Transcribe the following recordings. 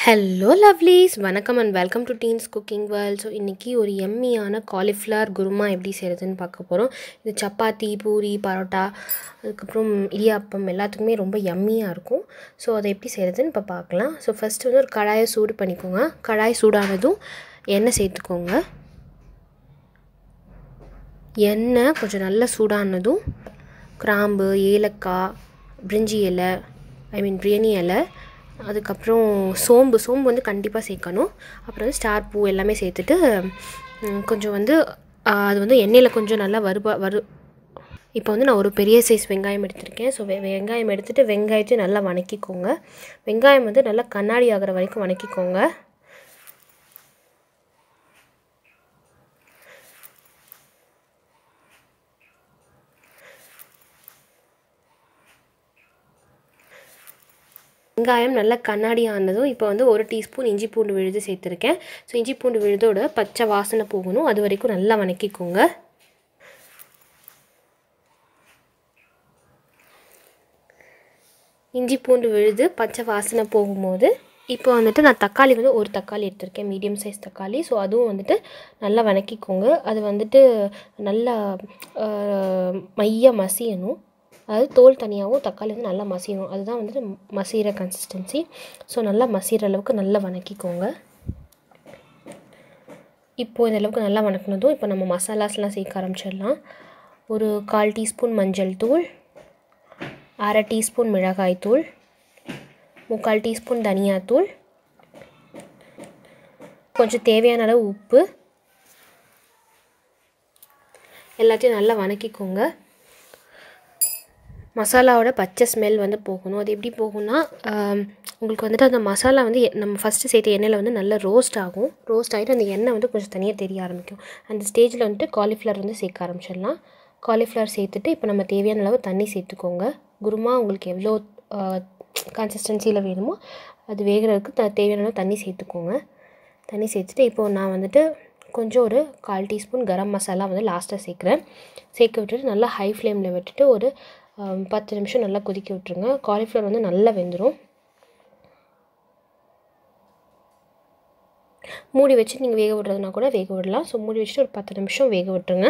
hello lovelies வணக்கம் and welcome to teens cooking world so இன்றைக்கி ஒரு எம்மியான காலிஃப்ளவர் குருமா எப்படி செய்கிறதுன்னு பார்க்க போகிறோம் இது சப்பாத்தி பூரி பரோட்டா அதுக்கப்புறம் இடியாப்பம் எல்லாத்துக்குமே ரொம்ப எம்மியாக இருக்கும் ஸோ அதை எப்படி செய்கிறதுன்னு இப்போ பார்க்கலாம் ஸோ ஃபஸ்ட்டு வந்து ஒரு கடாயை சூடு பண்ணிக்கோங்க கடாய் சூடானதும் எண்ணெய் சேர்த்துக்கோங்க எண்ணெய் கொஞ்சம் நல்லா சூடானதும் கிராம்பு ஏலக்காய் பிரிஞ்சி இலை ஐ மீன் பிரியாணி இலை அதுக்கப்புறம் சோம்பு சோம்பு வந்து கண்டிப்பாக சேர்க்கணும் அப்புறம் வந்து ஸ்டார் பூ எல்லாமே சேர்த்துட்டு ம், கொஞ்சம் வந்து ஆ, அது வந்து எண்ணெயில் கொஞ்சம் நல்லா வறுபா வறு இப்போ வந்து நான் ஒரு பெரிய சைஸ் வெங்காயம் எடுத்திருக்கேன் ஸோ வெ வெங்காயம் எடுத்துகிட்டு வெங்காயத்தை நல்லா வணக்கிக்கோங்க வெங்காயம் வந்து நல்லா கண்ணாடி ஆகிற வரைக்கும் வணக்கிக்கோங்க வெங்காயம் நல்லா கண்ணாடி ஆனதும் இப்போ வந்து ஒரு டீஸ்பூன் இஞ்சி பூண்டு விழுது சேர்த்துருக்கேன் ஸோ இஞ்சி பூண்டு விழுதோட பச்சை வாசனை போகணும் அது வரைக்கும் நல்லா வணக்கிக்கோங்க இஞ்சி பூண்டு விழுது பச்சை வாசனை போகும்போது இப்போ வந்துட்டு நான் தக்காளி வந்து ஒரு தக்காளி எடுத்திருக்கேன் மீடியம் சைஸ் தக்காளி ஸோ அதுவும் வந்துட்டு நல்லா வணக்கிக்கோங்க அது வந்துட்டு நல்லா ஆஹ், மைய மசியணும் அதாவது தோல் தனியாகவும் தக்காளி வந்து நல்லா மசியணும் அதுதான் வந்துட்டு மசிகிற கன்சிஸ்டன்சி ஸோ நல்லா மசிகிற அளவுக்கு நல்லா வணக்கிக்கோங்க இப்போ இந்த அளவுக்கு நல்லா வணக்கினதும் இப்போ நம்ம மசாலாஸ்லாம் சேர்க்க ஆரம்பிச்சிடலாம் ஒரு கால் டீஸ்பூன் மஞ்சள் தூள் அரை டீஸ்பூன் மிளகாய் தூள் முக்கால் டீஸ்பூன் தனியாத்தூள் கொஞ்சம் தேவையான அளவு உப்பு எல்லாத்தையும் நல்லா வணக்கிக்கோங்க மசாலாவோட பச்சை ஸ்மெல் வந்து போகணும் அது எப்படி போகும்னா ஆம், உங்களுக்கு வந்துட்டு அந்த மசாலா வந்து எ- நம்ம ஃபஸ்ட்டு சேர்த்த எண்ணெயில் வந்து நல்லா ரோஸ்ட் ஆகும் ரோஸ்ட் ஆகிட்டு அந்த எண்ணெய் வந்து கொஞ்சம் தனியாக தெரிய ஆரம்பிக்கும் அந்த ஸ்டேஜில் வந்துட்டு காலிஃப்ளவர் வந்து சேர்க்க ஆரம்பிச்சிடலாம் காலிஃப்ளவர் சேர்த்துட்டு இப்போ நம்ம தேவையான அளவு தண்ணி சேர்த்துக்கோங்க குருமா உங்களுக்கு எவ்வளோ கன்சிஸ்டன்சியில் வேணுமோ அது வேகிறதுக்கு த தேவையான அளவு தண்ணி சேர்த்துக்கோங்க தண்ணி சேர்த்துட்டு இப்போது நான் வந்துட்டு கொஞ்சம் ஒரு கால் டீஸ்பூன் கரம் மசாலா வந்து லாஸ்ட்டாக சேர்க்குறேன் சேர்க்க விட்டுட்டு நல்லா ஹை ஃப்ளேமில் விட்டுட்டு ஒரு ஆம், பத்து நிமிஷம் நல்லா கொதிக்க விட்டுருங்க காலிஃப்ளவர் வந்து நல்லா வெந்துடும் மூடி வச்சு நீங்கள் வேக விடுறதுனா கூட வேக விடலாம் ஸோ மூடி வச்சுட்டு ஒரு பத்து நிமிஷம் வேக விட்டுருங்க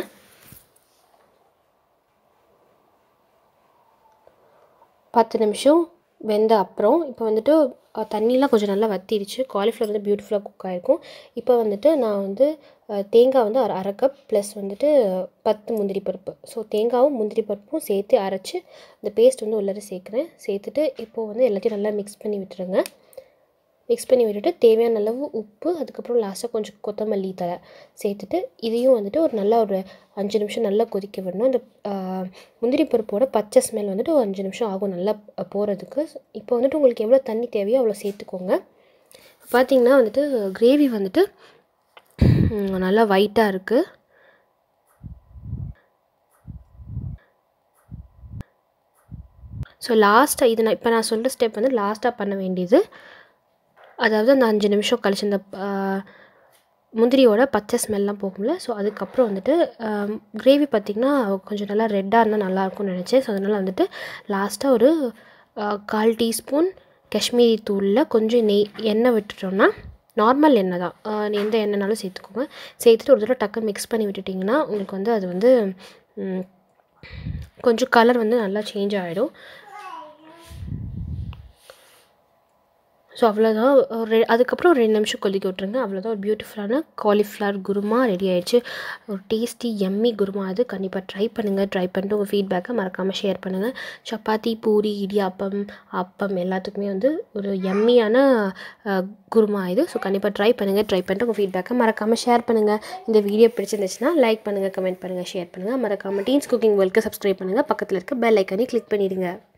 பத்து நிமிஷம் வெந்த அப்புறம் இப்போ வந்துட்டு அஹ், தண்ணிலாம் கொஞ்சம் நல்லா வத்திடுச்சு காலிஃப்ளவர் வந்து பியூட்டிஃபுல்லாக குக் ஆகிருக்கும் இப்போ வந்துட்டு நான் வந்து அஹ், தேங்காய் வந்து அரை அரை கப் ப்ளஸ் வந்துட்டு பத்து முந்திரி பருப்பு ஸோ தேங்காவும் முந்திரி பருப்பும் சேர்த்து அரைச்சி இந்த பேஸ்ட் வந்து உள்ளார சேர்க்குறேன் சேர்த்துட்டு இப்போது வந்து எல்லாத்தையும் நல்லா மிக்ஸ் பண்ணி விட்டுருங்க மிக்ஸ் பண்ணி விட்டுட்டு தேவையான அளவு உப்பு அதுக்கப்புறம் லாஸ்ட்டாக கொஞ்சம் கொத்தமல்லி தழை சேர்த்துட்டு இதையும் வந்துட்டு ஒரு நல்லா ஒரு அஞ்சு நிமிஷம் நல்லா கொதிக்க விடணும் இந்த ஆஹ், முந்திரி பருப்போட பச்சை ஸ்மெல் வந்துட்டு ஒரு அஞ்சு நிமிஷம் ஆகும் நல்லா போகிறதுக்கு இப்போ வந்துட்டு உங்களுக்கு எவ்வளோ தண்ணி தேவையோ அவ்வளோ சேர்த்துக்கோங்க பார்த்தீங்கன்னா வந்துட்டு கிரேவி வந்துட்டு ம், நல்லா ஒயிட்டாக இருக்குது ஸோ லாஸ்ட்டாக இது நான் இப்போ நான் சொல்கிற ஸ்டெப் வந்து லாஸ்ட்டாக பண்ண வேண்டியது அதாவது அந்த அஞ்சு நிமிஷம் கழிச்சு இந்த ஆ, முந்திரியோட பச்சை ஸ்மெல்லாம் போகும்ல ஸோ அதுக்கப்புறம் வந்துட்டு கிரேவி பார்த்திங்கன்னா கொஞ்சம் நல்லா ரெட்டாக இருந்தால் நல்லாயிருக்கும்னு நினச்சேன் ஸோ அதனால் வந்துட்டு லாஸ்ட்டாக ஒரு ஆ, கால் டீஸ்பூன் காஷ்மீரி தூளில் கொஞ்சம் நெய் எண்ணெய் விட்டுட்டோம்னா நார்மல் எண்ணெய் தான் ஆ, எந்த எண்ணெய்னாலும் சேர்த்துக்கோங்க சேர்த்துட்டு ஒரு தடவை டக்கு மிக்ஸ் பண்ணி விட்டுட்டிங்கன்னா உங்களுக்கு வந்து அது வந்து ம், கொஞ்சம் கலர் வந்து நல்லா சேஞ்ச் ஆகிடும் ஸோ அவ்வளோதான் ஒரு ரெ- அதுக்கப்புறம் ஒரு ரெண்டு நிமிஷம் கொதிக்க விட்ருங்க அவ்வளோதான் ஒரு பியூட்டிஃபுல்லான காலிஃப்ளவர் குருமா ரெடி ஆயிடுச்சு ஒரு டேஸ்டி எம்மி குருமா அது கண்டிப்பாக ட்ரை பண்ணுங்கள் ட்ரை பண்ணிட்டு உங்கள் ஃபீட்பேக்கை மறக்காமல் ஷேர் பண்ணுங்கள் சப்பாத்தி பூரி இடியாப்பம் அப்பம் எல்லாத்துக்குமே வந்து ஒரு எம்மியான அஹ், குருமா இது ஸோ கண்டிப்பாக ட்ரை பண்ணுங்கள் ட்ரை பண்ணிட்டு உங்கள் ஃபீட்பேக்கை மறக்காமல் ஷேர் பண்ணுங்கள் இந்த வீடியோ பிடிச்சிருந்துச்சுன்னா லைக் பண்ணுங்கள் கமெண்ட் பண்ணுங்கள் ஷேர் பண்ணுங்கள் மறக்காமல் டீன்ஸ் குக்கிங் வேர்ல்க்கு சப்ஸ்கிரைப் பண்ணுங்கள் பக்கத்தில் இருக்க பெல் ஐக்கனை கிளிக் பண்ணிடுங்க